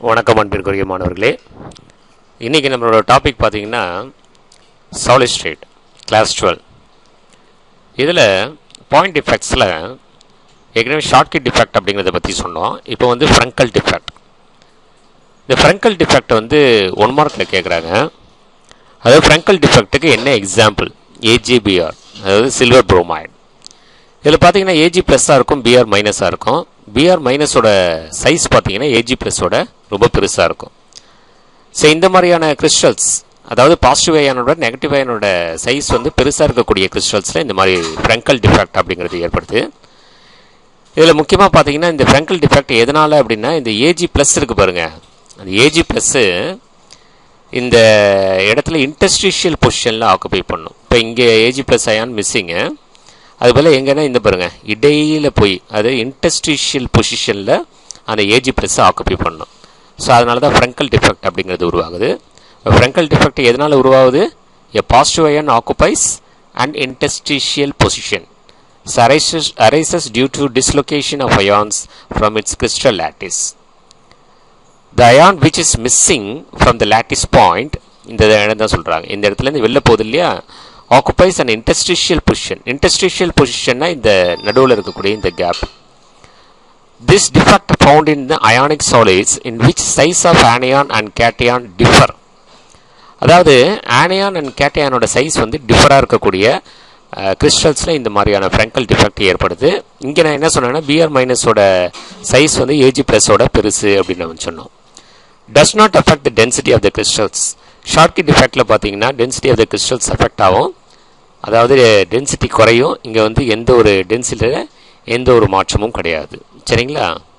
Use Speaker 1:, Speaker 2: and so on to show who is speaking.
Speaker 1: வணக்கம் அன்பிற்குரிய மாணவர்களே இன்றைக்கி நம்மளோட டாபிக் பார்த்தீங்கன்னா சாலிட் ஸ்ட்ரேட் கிளாஸ் டுவெல் இதில் பாயிண்ட் டிஃபெக்ட்ஸில் ஏற்கனவே ஷார்ட்கட் டிஃபெக்ட் அப்படிங்கிறத பற்றி சொன்னோம் இப்போ வந்து ஃப்ரங்கல் டிஃபெக்ட் இந்த ஃப்ரங்கல் டிஃபெக்ட் வந்து ஒன் மார்க்கில் கேட்குறாங்க அதாவது ஃப்ரங்கல் டிஃபெக்ட்டுக்கு என்ன எக்ஸாம்பிள் ஏஜிபிஆர் அதாவது சில்வர் புரோமைடு இதில் பார்த்தீங்கன்னா ஏஜி ப்ளஸ்ஸாக இருக்கும் பிஆர் மைனஸாக இருக்கும் பிஆர் மைனஸோட சைஸ் பார்த்தீங்கன்னா ஏஜி ப்ளஸோட ரொம்ப பெருசாக இருக்கும் ஸோ இந்த மாதிரியான கிறிஸ்டல்ஸ் அதாவது பாசிட்டிவ் அயனோட நெகட்டிவ் அயனோட சைஸ் வந்து பெருசாக இருக்கக்கூடிய கிறிஸ்டல்ஸில் இந்த மாதிரி ஃப்ரங்கல் டிஃபெக்ட் அப்படிங்கிறது ஏற்படுது இதில் முக்கியமாக பார்த்தீங்கன்னா இந்த ஃப்ரங்கல் டிஃபெக்ட் எதனால் அப்படின்னா இந்த ஏஜி ப்ளஸ் இருக்குது பாருங்கள் அந்த ஏஜி ப்ளஸ்ஸு இந்த இடத்துல இன்டஸ்ட்ரிஷியல் பொசிஷனில் ஆக்குபை பண்ணும் இப்போ இங்கே ஏஜி ப்ளஸ் அயான் மிஸ்ஸிங்கு அதுபோல் எங்கன்னா இந்த பாருங்க இடையில போய் அது இன்டஸ்ட்ரிஷியல் பொசிஷனில் அந்த ஏஜி ப்ளஸ்ஸை ஆக்குபை பண்ணும் ஸோ அதனால தான் ஃப்ரங்கல் டிஃபெக்ட் அப்படிங்கிறது உருவாகுது ஃப்ரங்கல் டிஃபெக்ட் எதனால் உருவாகுது a positive ion occupies and interstitial position So arises, arises due to dislocation of ions from its crystal lattice. The ion which is missing from the lattice point இந்த இடம் தான் சொல்கிறாங்க இந்த இடத்துல இருந்து வெளில போகுது இல்லையா occupies and interstitial position interstitial பொசிஷன்னா இந்த நடுவில் இருக்கக்கூடிய இந்த gap this defect found in the ionic solids in which size of anion and cation differ அதாவது ஆனியான் அண்ட் கேட்டியானோட சைஸ் வந்து டிஃபராக இருக்கக்கூடிய கிறிஸ்டல்ஸில் இந்த மாதிரியான ஃப்ரங்கல் டிஃபெக்ட் ஏற்படுது இங்கே நான் என்ன சொன்னேன்னா பிஆர் மைனஸோட சைஸ் வந்து ஏஜி ப்ளஸோட பெருசு அப்படின்னு நம்ம சொன்னோம் does not affect the density of the crystals Schottky டிஃபெக்டில் பார்த்தீங்கன்னா density of the crystals affect ஆகும் அதாவது டென்சிட்டி குறையும் இங்கே வந்து எந்த ஒரு டென்சிட்டியில் எந்த ஒரு மாற்றமும் கிடையாது சரிங்களா